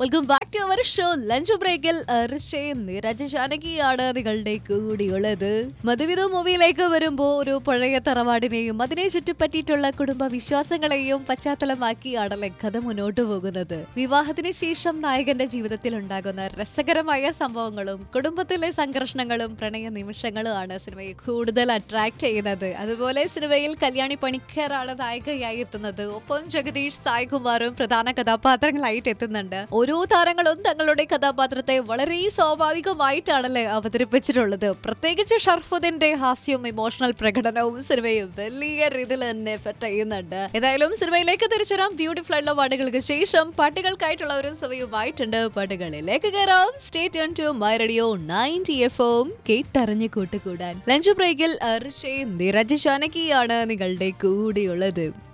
welcome back to our show lunch ബ്രേക്കിൽ ഋഷയും നിരജ ജാനകിയാണ് നിങ്ങളുടെ കൂടിയുള്ളത് മധുവിധ മൂവിയിലേക്ക് വരുമ്പോൾ ഒരു പഴയ തറവാടിനെയും അതിനെ ചുറ്റിപ്പറ്റിയിട്ടുള്ള കുടുംബ വിശ്വാസങ്ങളെയും പശ്ചാത്തലമാക്കിയാണല്ലേ കഥ മുന്നോട്ട് പോകുന്നത് വിവാഹത്തിന് ശേഷം നായകന്റെ ജീവിതത്തിൽ ഉണ്ടാകുന്ന രസകരമായ സംഭവങ്ങളും കുടുംബത്തിലെ സംഘർഷങ്ങളും പ്രണയ നിമിഷങ്ങളുമാണ് സിനിമയെ കൂടുതൽ അട്രാക്ട് ചെയ്യുന്നത് അതുപോലെ സിനിമയിൽ കല്യാണി പണിക്കറാണ് നായികയായി എത്തുന്നത് ഒപ്പം ജഗദീഷ് സായ്കുമാറും പ്രധാന കഥാപാത്രങ്ങളായിട്ട് എത്തുന്നുണ്ട് ഓരോ താരങ്ങളും തങ്ങളുടെ കഥാപാത്രത്തെ വളരെ സ്വാഭാവികമായിട്ടാണല്ലേ അവതരിപ്പിച്ചിട്ടുള്ളത് പ്രത്യേകിച്ച് ഷർഫുദ്ദീന്റെ ഹാസ്യവും ഇമോഷണൽ പ്രകടനവും സിനിമയും വലിയ രീതിയിൽ തന്നെ എഫക്ട് ചെയ്യുന്നുണ്ട് ഏതായാലും സിനിമയിലേക്ക് തിരിച്ചുവരാം ബ്യൂട്ടിഫുൾ ആയിട്ടുള്ള പാട്ടുകൾക്ക് ശേഷം പാട്ടുകൾക്കായിട്ടുള്ള ഒരു സമയവുമായിട്ടുണ്ട് പാട്ടുകളിലേക്ക് കയറാം stay tune to my radio ninety F M കേട്ടറിഞ്ഞ് കൂട്ടുകൂടാൻ ലഞ്ച് ബ്രേക്കിൽ അർഷയും നിരജ് ജാനകിയാണ് നിങ്ങളുടെ കൂടെയുള്ളത്